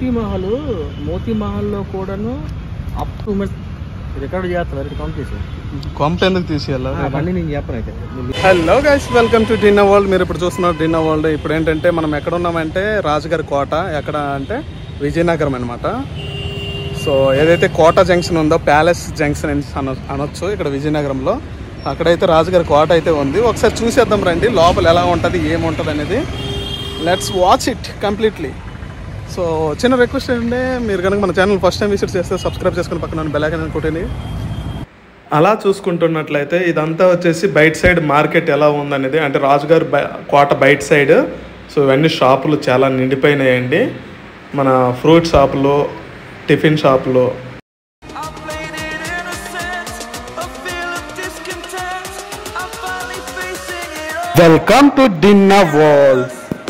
మోతీ మహల్ మోతీ మహల్లో కూడాను up to minutes record చేస్తారు రికార్డ్ కౌంట్ చేసి కొంప ఎందుకు తీసేయాలి అవన్నీ నేను చెప్పను అయితే hello guys welcome to dinner world మీరు ఇప్పుడు చూస్తున్నారు డిన్నర్ వరల్డ్ ఇప్పుడు ఏంటంటే మనం ఎక్కడ ఉన్నామంటే రాజుగారి కోట ఎక్కడ అంటే విజయనగరం అనమాట సో ఏదైతే కోట జంక్షన్ ఉందో ప్యాలెస్ జంక్షన్ అని అన అనొచ్చు ఇక్కడ విజయనగరంలో అక్కడైతే రాజుగారి కోట అయితే ఉంది ఒకసారి చూసేద్దాం రండి లోపల ఎలా ఉంటుంది ఏముంటుంది అనేది let's watch it completely so చిన్న రిక్వెస్ట్ ఏంటంటే మీరు కనుక మన ఛానల్ ఫస్ట్ టైం విజిట్ చేస్తే సబ్స్క్రైబ్ చేసుకుని పక్కన బెల్ ఐకాన్ కొట్టండి అలా చూసుకుంటున్నట్లయితే ఇదంతా వచ్చేసి బయట సైడ్ మార్కెట్ ఎలా ఉందనేది అంటే రాజుగారి బయ- కోట బయట సైడ్ సో ఇవన్నీ షాపులు చాలా నిండిపోయినాయండి మన ఫ్రూట్ షాపులు టిఫిన్ షాపులు I played it innocent, a feel of discontent. I'm finally facing it all. Welcome to dinner wall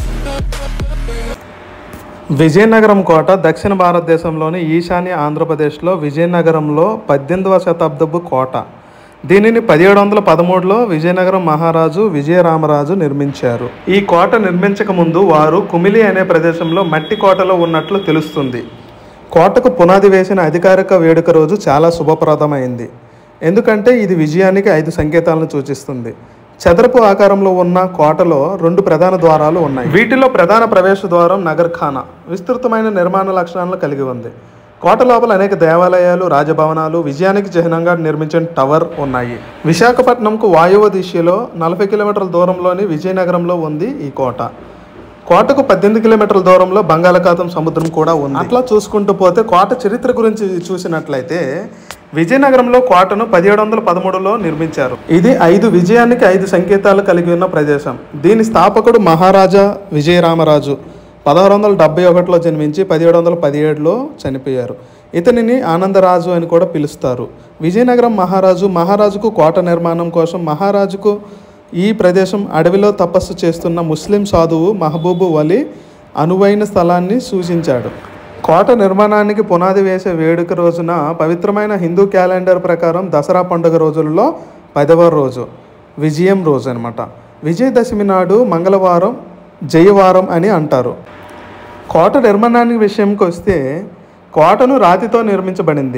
Vizianagaram కోట దక్షిణ భారతదేశంలోని ఈశాన్య ఆంధ్రప్రదేశ్లో విజయనగరంలో పద్దెనిమిదవ శతాబ్దపు కోట దీనిని పదిహేడు వందల పదమూడులో విజయనగరం మహారాజు విజయరామరాజు నిర్మించారు ఈ కోట నిర్మించక ముందు వారు కుమిలి అనే ప్రదేశంలో మట్టి కోటలో ఉన్నట్లు తెలుస్తుంది కోటకు పునాది వేసిన అధికారిక వేడుక రోజు చాలా శుభప్రదమైంది ఎందుకంటే ఇది విజయానికి ఐదు సంకేతాలను సూచిస్తుంది చదరపు ఆకారంలో ఉన్న కోటలో రెండు ప్రధాన ద్వారాలు ఉన్నాయి వీటిలో ప్రధాన ప్రవేశ ద్వారం నగర్ ఖానా విస్తృతమైన నిర్మాణ లక్షణాలను కలిగి ఉంది కోట లోపల అనేక దేవాలయాలు రాజభవనాలు విజయానికి చిహ్నంగా నిర్మించిన టవర్ ఉన్నాయి విశాఖపట్నంకు వాయువ్య దిశలో నలభై కిలోమీటర్ల దూరంలోని విజయనగరంలో ఉంది ఈ కోట కోటకు పద్దెనిమిది కిలోమీటర్ల దూరంలో బంగాళాఖాతం సముద్రం కూడా ఉంది అట్లా చూసుకుంటూ పోతే కోట చరిత్ర గురించి చూసినట్లయితే విజయనగరంలో కోటను పదిహేడు వందల పదమూడులో నిర్మించారు ఇది ఐదు విజయానికి ఐదు సంకేతాలు కలిగి ఉన్న ప్రదేశం దీని స్థాపకుడు మహారాజా విజయరామరాజు పదహారు వందల డెబ్బై ఒకటిలో జన్మించి పదిహేడు వందల పదిహేడులో చనిపోయారు ఇతనిని ఆనందరాజు అని కూడా పిలుస్తారు విజయనగరం మహారాజు మహారాజుకు కోట నిర్మాణం కోసం మహారాజుకు ఈ ప్రదేశం అడవిలో తపస్సు చేస్తున్న ముస్లిం సాధువు మహబూబు వలి అనువైన స్థలాన్ని సూచించాడు కోట నిర్మాణానికి పునాది వేసే వేడుక రోజున పవిత్రమైన హిందూ క్యాలెండర్ ప్రకారం దసరా పండుగ రోజుల్లో పదవ రోజు విజయం రోజు అనమాట విజయదశమి నాడు మంగళవారం జయవారం అని అంటారు కోట నిర్మాణానికి విషయంకి వస్తే కోటను రాతితో నిర్మించబడింది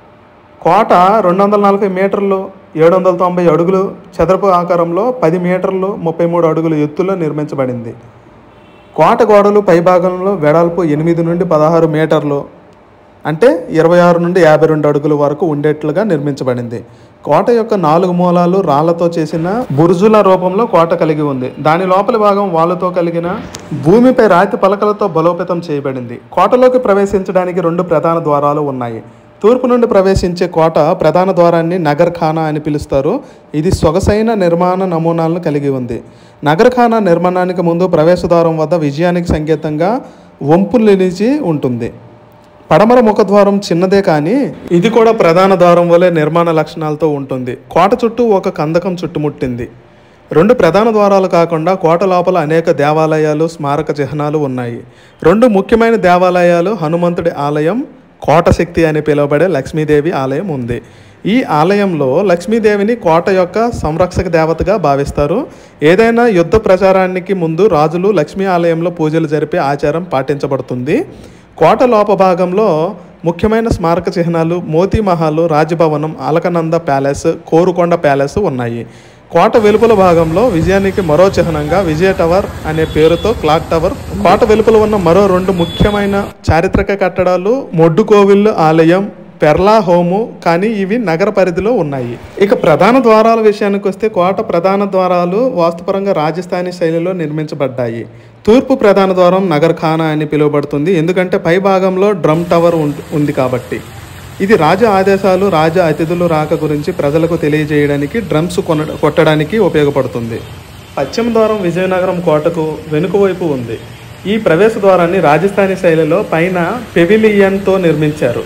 కోట రెండు వందల నలభై మీటర్లు ఏడు వందల తొంభై అడుగులు చదరపు ఆకారంలో పది మీటర్లు ముప్పై మూడు అడుగులు ఎత్తులో నిర్మించబడింది కోట గోడలు పైభాగంలో వెడల్పు ఎనిమిది నుండి పదహారు మీటర్లు అంటే ఇరవై ఆరు నుండి యాభై రెండు అడుగుల వరకు ఉండేట్లుగా నిర్మించబడింది కోట యొక్క నాలుగు మూలాలు రాళ్లతో చేసిన బురుజుల రూపంలో కోట కలిగి ఉంది దాని లోపలి భాగం వాళ్ళతో కలిగిన భూమిపై రాతి పలకలతో బలోపేతం చేయబడింది కోటలోకి ప్రవేశించడానికి రెండు ప్రధాన ద్వారాలు ఉన్నాయి తూర్పు నుండి ప్రవేశించే కోట ప్రధాన ద్వారాన్ని నగర్ ఖానా అని పిలుస్తారు ఇది సొగసైన నిర్మాణ నమూనాలను కలిగి ఉంది నగర్ ఖానా నిర్మాణానికి ముందు ప్రవేశ ద్వారం వద్ద విజయానికి సంకేతంగా వంపు నిలిచి ఉంటుంది పడమర ముఖద్వారం చిన్నదే కానీ ఇది కూడా ప్రధాన ద్వారం వలె నిర్మాణ లక్షణాలతో ఉంటుంది కోట చుట్టూ ఒక కందకం చుట్టుముట్టింది రెండు ప్రధాన ద్వారాలు కాకుండా కోట లోపల అనేక దేవాలయాలు స్మారక చిహ్నాలు ఉన్నాయి రెండు ముఖ్యమైన దేవాలయాలు హనుమంతుడి ఆలయం కోట శక్తి అని పిలువబడే లక్ష్మీదేవి ఆలయం ఉంది ఈ ఆలయంలో లక్ష్మీదేవిని కోట యొక్క సంరక్షక దేవతగా భావిస్తారు ఏదైనా యుద్ధ ప్రచారానికి ముందు రాజులు లక్ష్మీ ఆలయంలో పూజలు జరిపే ఆచారం పాటించబడుతుంది కోట లోప భాగంలో ముఖ్యమైన స్మారక చిహ్నాలు మోతీ మహల్ రాజభవనం అలకనంద ప్యాలెస్ కోరుకొండ ప్యాలెస్ ఉన్నాయి కోట వెలుపల భాగంలో విజయానికి మరో చిహ్నంగా విజయ టవర్ అనే పేరుతో క్లాక్ టవర్ కోట వెలుపల ఉన్న మరో రెండు ముఖ్యమైన చారిత్రక కట్టడాలు మొడ్డుకోవిల్లు ఆలయం పెర్లా హోము కానీ ఇవి నగర పరిధిలో ఉన్నాయి ఇక ప్రధాన ద్వారాల విషయానికి వస్తే కోట ప్రధాన ద్వారాలు వాస్తుపరంగా రాజస్థానీ శైలిలో నిర్మించబడ్డాయి తూర్పు ప్రధాన ద్వారం నగర్ ఖానా అని పిలువబడుతుంది ఎందుకంటే పై భాగంలో డ్రమ్ టవర్ ఉం- ఉంది కాబట్టి ఇది రాజ ఆదేశాలు రాజ అతిథులు రాక గురించి ప్రజలకు తెలియజేయడానికి డ్రమ్స్ కొన కొట్టడానికి ఉపయోగపడుతుంది పశ్చిమ ద్వారం విజయనగరం కోటకు వెనుక వైపు ఉంది ఈ ప్రవేశ ద్వారాన్ని రాజస్థానీ శైలిలో పైన పెవిలియన్తో నిర్మించారు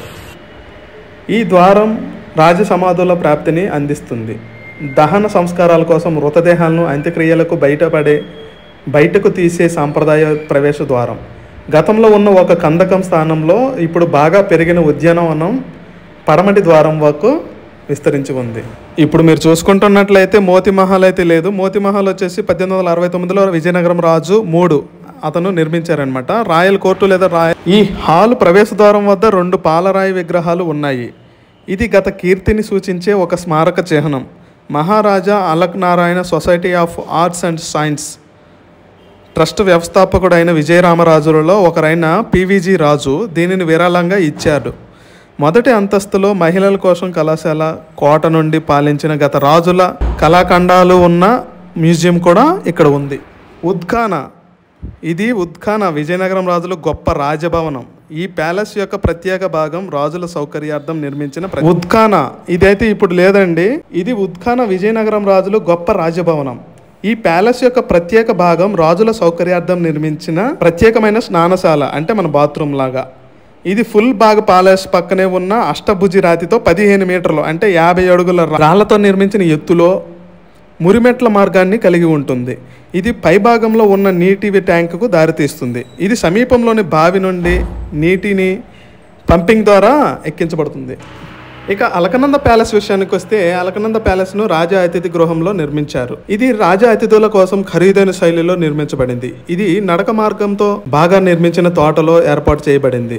ఈ ద్వారం రాజ సమాధుల ప్రాప్తిని అందిస్తుంది దహన సంస్కారాల కోసం మృతదేహాలను అంత్యక్రియలకు బయటపడే బయటకు తీసే సాంప్రదాయ ప్రవేశ ద్వారం గతంలో ఉన్న ఒక కందకం స్థానంలో ఇప్పుడు బాగా పెరిగిన ఉద్యానవనం పడమటి ద్వారం వరకు విస్తరించి ఉంది ఇప్పుడు మీరు చూసుకుంటున్నట్లయితే మోతి మహల్ అయితే లేదు మోతి మహల్ వచ్చేసి పద్దెనిమిది వందల అరవై తొమ్మిదిలో విజయనగరం రాజు మూడు అతను నిర్మించారనమాట రాయల్ కోర్టు లేదా రాయల్ ఈ హాల్ ప్రవేశ ద్వారం వద్ద రెండు పాలరాయి విగ్రహాలు ఉన్నాయి ఇది గత కీర్తిని సూచించే ఒక స్మారక చిహ్నం Maharaja Alak Narayana society of arts and science trust వ్యవస్థాపకుడైన విజయరామరాజులలో ఒకరైన పివిజి రాజు దీనిని విరాళంగా ఇచ్చాడు మొదటి అంతస్తులో మహిళల కోసం కళాశాల కోట నుండి పాలించిన గత రాజుల కళాఖండాలు ఉన్న మ్యూజియం కూడా ఇక్కడ ఉంది ఉద్ఖాన ఇది ఉద్ఖాన విజయనగరం రాజుల గొప్ప రాజభవనం ఈ ప్యాలెస్ యొక్క ప్రత్యేక భాగం రాజుల సౌకర్యార్థం నిర్మించిన ప్ర- ఉద్ఖాన ఇదైతే ఇప్పుడు లేదండి ఇది ఉద్ఖాన విజయనగరం రాజులు గొప్ప రాజభవనం ఈ ప్యాలెస్ యొక్క ప్రత్యేక భాగం రాజుల సౌకర్యార్థం నిర్మించిన ప్రత్యేకమైన స్నానశాల అంటే మన బాత్రూమ్ లాగా ఇది ఫుల్ బాగ్ ప్యాలెస్ పక్కనే ఉన్న అష్టభుజి రాతితో పదిహేను మీటర్లు అంటే యాభై అడుగుల రాళ్లతో నిర్మించిన ఎత్తులో మురిమెట్ల మార్గాన్ని కలిగి ఉంటుంది ఇది పైభాగంలో ఉన్న నీటి ట్యాంకుకు దారితీస్తుంది ఇది సమీపంలోని బావి నుండి నీటిని పంపింగ్ ద్వారా ఎక్కించబడుతుంది ఇక అలకనంద ప్యాలెస్ విషయానికి వస్తే అలకనంద ప్యాలెస్ను రాజా అతిథి గృహంలో నిర్మించారు ఇది రాజా అతిథుల కోసం ఖరీదైన శైలిలో నిర్మించబడింది ఇది నడక మార్గంతో బాగా నిర్మించిన తోటలో ఏర్పాటు చేయబడింది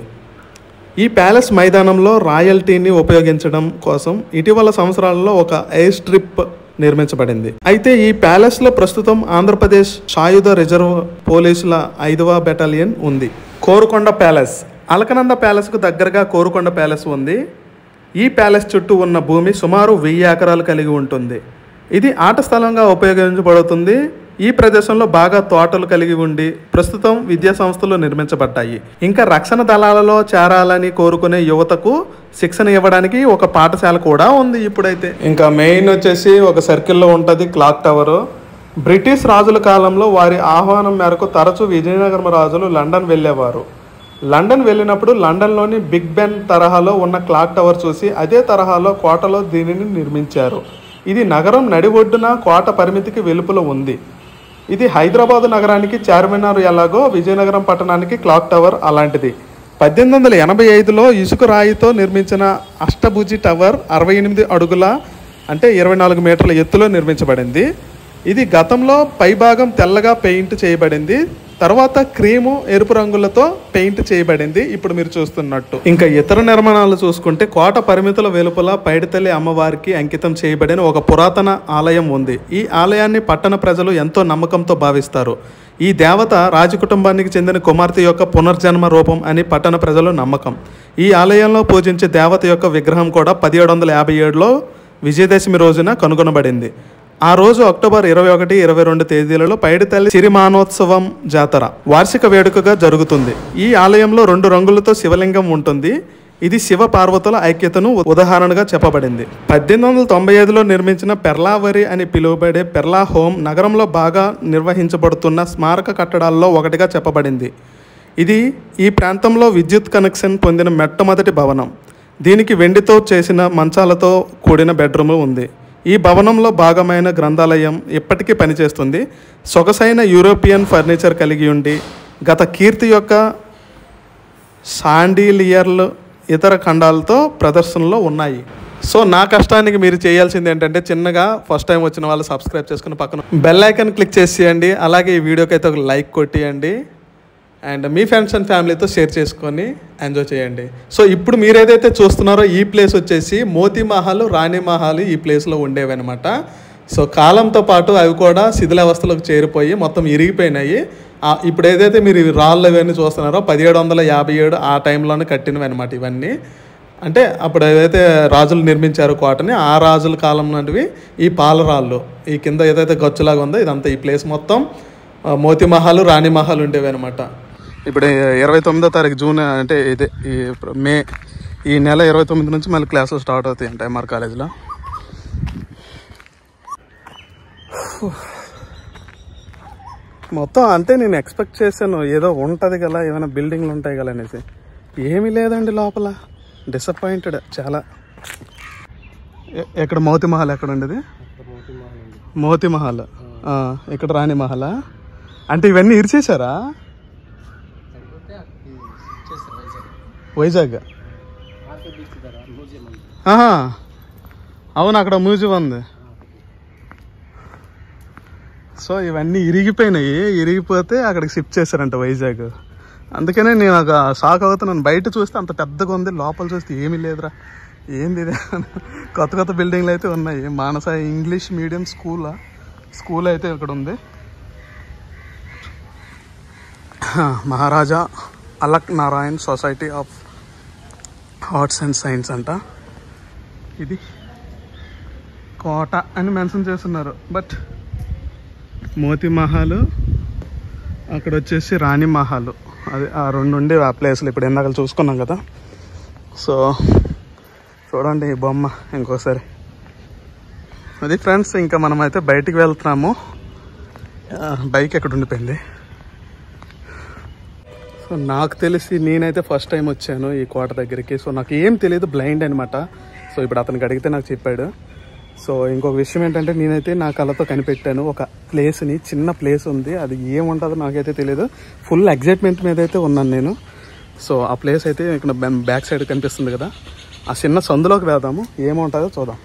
ఈ ప్యాలెస్ మైదానంలో రాయల్టీని ఉపయోగించడం కోసం ఇటీవల సంవత్సరాలలో ఒక ఎయిర్ స్ట్రిప్ నిర్మించబడింది అయితే ఈ ప్యాలెస్ లో ప్రస్తుతం ఆంధ్రప్రదేశ్ సాయుధ రిజర్వ్ పోలీసుల ఐదవ బెటాలియన్ ఉంది కోరుకొండ ప్యాలెస్ అలకనంద ప్యాలెస్ కు దగ్గరగా కోరుకొండ ప్యాలెస్ ఉంది ఈ ప్యాలెస్ చుట్టూ ఉన్న భూమి సుమారు వెయ్యి ఎకరాలు కలిగి ఉంటుంది ఇది ఆట స్థలంగా ఉపయోగించబడుతుంది ఈ ప్రదేశంలో బాగా తోటలు కలిగి ఉండి ప్రస్తుతం విద్యా సంస్థలు నిర్మించబడ్డాయి ఇంకా రక్షణ దళాలలో చేరాలని కోరుకునే యువతకు శిక్షణ ఇవ్వడానికి ఒక పాఠశాల కూడా ఉంది ఇప్పుడైతే ఇంకా మెయిన్ వచ్చేసి ఒక సర్కిల్లో ఉంటుంది క్లాక్ టవర్ బ్రిటిష్ రాజుల కాలంలో వారి ఆహ్వానం మేరకు తరచూ విజయనగరం రాజులు లండన్ వెళ్ళేవారు లండన్ వెళ్ళినప్పుడు లండన్లోని బిగ్ బెన్ తరహాలో ఉన్న క్లాక్ టవర్ చూసి అదే తరహాలో కోటలో దీనిని నిర్మించారు ఇది నగరం నడి ఒడ్డున కోట పరిమితికి వెలుపల ఉంది ఇది హైదరాబాద్ నగరానికి చార్మినార్ ఎలాగో విజయనగరం పట్టణానికి క్లాక్ టవర్ అలాంటిది పద్దెనిమిది వందల ఎనభై ఐదులో ఇసుక రాయితో నిర్మించిన అష్టభుజి టవర్ అరవై ఎనిమిది అడుగుల అంటే ఇరవై నాలుగు మీటర్ల ఎత్తులో నిర్మించబడింది ఇది గతంలో పైభాగం తెల్లగా పెయింట్ చేయబడింది తర్వాత క్రీము ఎరుపు రంగులతో పెయింట్ చేయబడింది ఇప్పుడు మీరు చూస్తున్నట్టు ఇంకా ఇతర నిర్మాణాలు చూసుకుంటే కోట పరిమితుల వెలుపల పైడితల్లి అమ్మవారికి అంకితం చేయబడిన ఒక పురాతన ఆలయం ఉంది ఈ ఆలయాన్ని పట్టణ ప్రజలు ఎంతో నమ్మకంతో భావిస్తారు ఈ దేవత రాజకుటుంబానికి చెందిన కుమార్తె యొక్క పునర్జన్మ రూపం అని పట్టణ ప్రజలు నమ్మకం ఈ ఆలయంలో పూజించే దేవత యొక్క విగ్రహం కూడా పదిహేడు వందల యాభై ఏడులో విజయదశమి రోజున కనుగొనబడింది ఆ రోజు అక్టోబర్ ఇరవై ఒకటి ఇరవై రెండు తేదీలలో పైడితల్లి సిరిమానోత్సవం జాతర వార్షిక వేడుకగా జరుగుతుంది ఈ ఆలయంలో రెండు రంగులతో శివలింగం ఉంటుంది ఇది శివ పార్వతుల ఐక్యతను ఉదాహరణగా చెప్పబడింది పద్దెనిమిది వందల తొంభై ఐదులో నిర్మించిన పెర్లావరి అని పిలువబడే పెర్లా హోమ్ నగరంలో బాగా నిర్వహించబడుతున్న స్మారక కట్టడాల్లో ఒకటిగా చెప్పబడింది ఇది ఈ ప్రాంతంలో విద్యుత్ కనెక్షన్ పొందిన మొట్టమొదటి భవనం దీనికి వెండితో చేసిన మంచాలతో కూడిన బెడ్రూమ్ ఉంది ఈ భవనంలో భాగమైన గ్రంథాలయం ఇప్పటికీ పనిచేస్తుంది సొగసైన యూరోపియన్ ఫర్నిచర్ కలిగి ఉండి గత కీర్తి యొక్క శాండిలియర్లు ఇతర ఖండాలతో ప్రదర్శనలో ఉన్నాయి సో నా కష్టానికి మీరు చేయాల్సింది ఏంటంటే చిన్నగా ఫస్ట్ టైం వచ్చిన వాళ్ళు సబ్స్క్రైబ్ చేసుకుని పక్కన బెల్ ఐకాన్ క్లిక్ చేసేయండి అలాగే ఈ వీడియోకి అయితే ఒక లైక్ కొట్టియండి అండ్ మీ ఫ్రెండ్స్ అండ్ ఫ్యామిలీతో షేర్ చేసుకొని ఎంజాయ్ చేయండి సో ఇప్పుడు మీరు ఏదైతే చూస్తున్నారో ఈ ప్లేస్ వచ్చేసి మోతీ మహల్ రాణి మహల్ ఈ ప్లేస్లో ఉండేవి అనమాట సో కాలంతో పాటు అవి కూడా శిథిలావస్థలోకి చేరిపోయి మొత్తం ఇరిగిపోయినాయి ఆ, ఇప్పుడు ఏదైతే మీరు ఈ రాళ్ళు ఇవన్నీ చూస్తున్నారో పదిహేడు వందల యాభై ఏడు ఆ టైంలోనే కట్టినవి అనమాట ఇవన్నీ అంటే అప్పుడు ఏదైతే రాజులు నిర్మించారో కోటని ఆ రాజుల కాలం నాటివి ఈ పాలరాళ్ళు ఈ కింద ఏదైతే గచ్చులాగా ఉందో ఇదంతా ఈ ప్లేస్ మొత్తం ఆ, మోతీ మహల్ రాణి మహల్ ఉండేవి అనమాట ఇప్పుడు ఇరవై తొమ్మిదో తారీఖు జూన్ అంటే ఇదే ఈ మే ఈ నెల ఇరవై తొమ్మిది నుంచి మళ్ళీ క్లాసులు స్టార్ట్ అవుతాయి అంటే ఎంఆర్ కాలేజీలో మొత్తం అంటే నేను ఎక్స్పెక్ట్ చేశాను ఏదో ఉంటుంది కదా ఏమైనా బిల్డింగ్లు ఉంటాయి కదా అనేసి ఏమీ లేదండి లోపల డిసప్పాయింటెడ్ చాలా ఎ- ఎక్కడ మోతి మహల్ ఎక్కడ ఉండేది మోతి మహల్ ఆ, ఇక్కడ రాణి మహల్ అంటే ఇవన్నీ ఇరిచేశారా వైజాగ్ ఆహా. అవును అక్కడ మ్యూజియం ఉంది సో ఇవన్నీ ఇరిగిపోయినాయి ఇరిగిపోతే అక్కడికి షిఫ్ట్ చేశారంట వైజాగ్ అందుకనే నేను ఒక షాక్ అవుతున్నాను బయట చూస్తే అంత పెద్దగా ఉంది లోపల చూస్తే ఏమీ లేదురా ఏంది ఇది కొత్త కొత్త బిల్డింగ్లు అయితే ఉన్నాయి మానస ఇంగ్లీష్ మీడియం స్కూలా స్కూల్ అయితే ఇక్కడ ఉంది Maharaja Alak Narayan society of arts and science అంట ఇది కోట అని మెన్షన్ చేస్తున్నారు బట్ మోతీ మహల్ అక్కడ వచ్చేసి రాణి మహల్ అది ఆ రెండు ఉండే ఆ ప్లేస్లు ఇప్పుడు ఇందాక చూసుకున్నాం కదా సో చూడండి ఈ బొమ్మ ఇంకోసారి అది ఫ్రెండ్స్ ఇంకా మనం అయితే బయటికి వెళ్తున్నాము ఆ, బైక్ ఎక్కడ ఉండిపోయింది సో నాకు తెలిసి నేనైతే ఫస్ట్ టైం వచ్చాను ఈ కోట దగ్గరికి సో నాకు ఏం తెలియదు బ్లైండ్ అనమాట సో ఇప్పుడు అతనికి అడిగితే నాకు చెప్పాడు సో ఇంకొక విషయం ఏంటంటే నేనైతే నా కళ్ళతో కనిపెట్టాను ఒక ప్లేస్ని చిన్న ప్లేస్ ఉంది అది ఏముంటుందో నాకైతే తెలియదు ఫుల్ ఎగ్జైట్మెంట్ మీద అయితే ఉన్నాను నేను సో ఆ ప్లేస్ అయితే ఇక్కడ బ్యాక్ సైడ్ కనిపిస్తుంది కదా ఆ చిన్న సందులోకి వెళ్దాము ఏముంటుందో చూద్దాం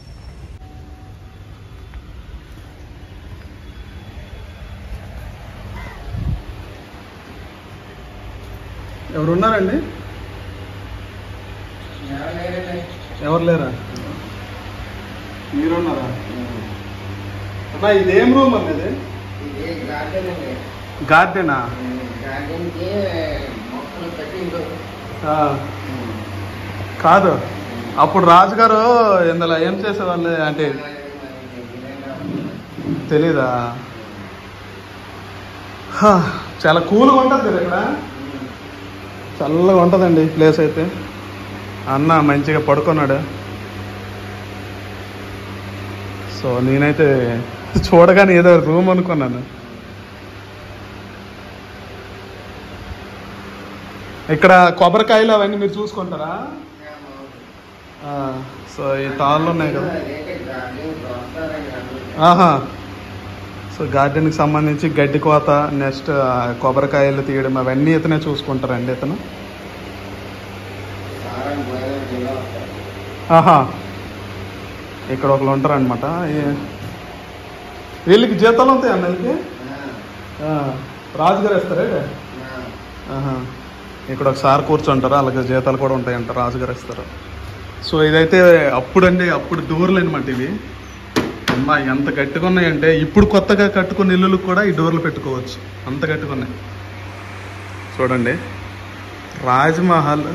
ఎవరున్నారండి ఎవరు లేరా మీరున్నారా అన్నా ఇదేం రూమ్ అన్నది ఇది గార్డెన్ అండి గార్డెనా గార్డెన్ కి మొక్కలు పెట్టి ఇంకో ఆ, కాదు అప్పుడు రాజుగారు ఇందులో ఏం చేసేవాళ్ళు అంటే తెలీదా హా, చాలా కూల్గా ఉంటుంది కదా ఇక్కడ చల్లగా ఉంటుందండి ఈ ప్లేస్ అయితే అన్న మంచిగా పడుకున్నాడు సో నేనైతే చూడగానే ఏదో రూమ్ అనుకున్నాను ఇక్కడ కొబ్బరికాయలు అవన్నీ మీరు చూసుకుంటారా ఆ, సో ఈ తాళ్ళు ఉన్నాయి కదా గార్డెన్ వస్తారండి అందరూ. ఆహా సో గార్డెన్కి సంబంధించి గడ్డి కోత నెక్స్ట్ కొబ్బరికాయలు తీయడం అవన్నీ ఇతనే చూసుకుంటారండి ఇతను సారం గోదావరి జిల్లా వస్తారు ఆహా ఇక్కడ ఒకరు ఉంటారు అనమాట వీళ్ళకి జీతాలు ఉంటాయి అన్నకి ఆ, రాజుగారు ఇస్తారే ఆ. ఆహా ఇక్కడ ఒకసారి కూర్చుంటారు అలాగే జీతాలు కూడా ఉంటాయంట రాజుగారు ఇస్తారు సో ఇదైతే అప్పుడండి అప్పుడు డోర్లు అనమాట ఇవి అమ్మా ఎంత గట్టిగా ఉన్నాయంటే ఇప్పుడు కొత్తగా కట్టుకున్న ఇల్లులకు కూడా ఈ డోర్లు పెట్టుకోవచ్చు అంత గట్టిగా ఉన్నాయి చూడండి రాజ్మహల్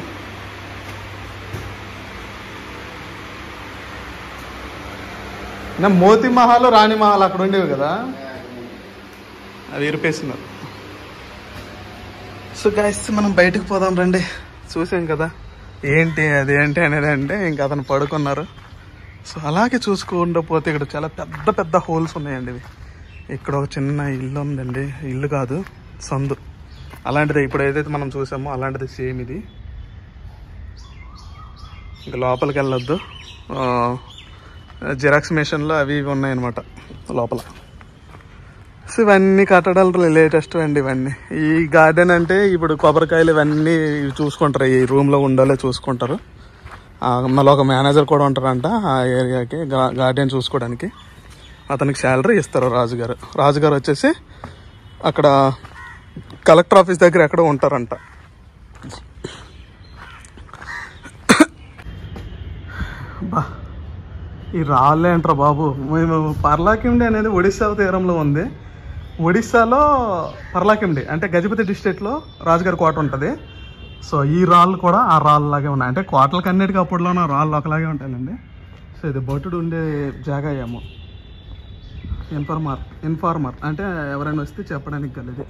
నా మోతి మహల్ రాణి మహల్ అక్కడ ఉండేవి కదా అవి ఇరిపేస్తున్నారు సో గైస్ మనం బయటకు పోదాం రండి చూసాం కదా ఏంటి అది ఏంటి అనేది అంటే ఇంకా అతను పడుకున్నారు సో అలాగే చూసుకుంటూ పోతే ఇక్కడ చాలా పెద్ద పెద్ద హోల్స్ ఉన్నాయండి ఇవి ఇక్కడ ఒక చిన్న ఇల్లు ఉందండి ఇల్లు కాదు సందు అలాంటిది ఇప్పుడు ఏదైతే మనం చూసామో అలాంటిది సేమ్ ఇది ఇంకా లోపలికి వెళ్ళొద్దు జిరాక్స్ మిషన్లు అవి ఇవి ఉన్నాయన్నమాట లోపల సో ఇవన్నీ కట్టడాలు లేటెస్ట్ అండి ఇవన్నీ ఈ గార్డెన్ అంటే ఇప్పుడు కొబ్బరికాయలు ఇవన్నీ ఇవి చూసుకుంటారు ఈ రూమ్లో ఉండాలో చూసుకుంటారు ఆ, మళ్ళీ ఒక మేనేజర్ కూడా ఉంటారంట ఆ ఏరియాకి గా- గార్డెన్ చూసుకోవడానికి అతనికి శాలరీ ఇస్తారు రాజుగారు రాజుగారు వచ్చేసి అక్కడ కలెక్టర్ ఆఫీస్ దగ్గర ఎక్కడో ఉంటారంట బా ఈ రాళ్ళే అంటారా బాబు మేము పర్లాకిండి అనేది ఒడిశా తీరంలో ఉంది ఒడిశాలో పర్లాకిండి అంటే గజపతి డిస్ట్రిక్ట్లో రాజుగారి కోట ఉంటుంది సో ఈ రాళ్ళు కూడా ఆ రాళ్ళు లాగే ఉన్నాయి అంటే కోటలకు అన్నిటికీ అప్పుడులో ఉన్న రాళ్ళు ఒకలాగే ఉంటాయండి సో ఇది బొట్టుడు ఉండే జాగా ఏమో ఇన్ఫార్మర్ ఇన్ఫార్మర్ అంటే ఎవరైనా వస్తే చెప్పడానికి కలిది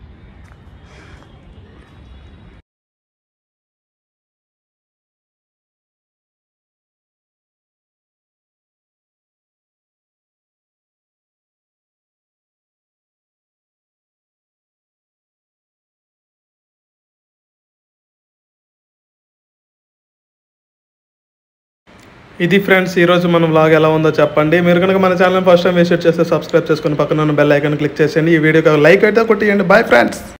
ఇది ఫ్రెండ్స్ ఈ రోజు మనం వ్లాగ్ ఎలా ఉందో చెప్పండి మీరు కనుక మన ఛానల్ ఫస్ట్ టైం విజిట్ చేస్తే సబ్స్క్రైబ్ చేసుకుని పక్కన ఉన్న బెల్ ఐకాన్ క్లిక్ చేసేయండి ఈ వీడియోకి లైక్ అయితే కొట్టియండి బాయ్ ఫ్రెండ్స్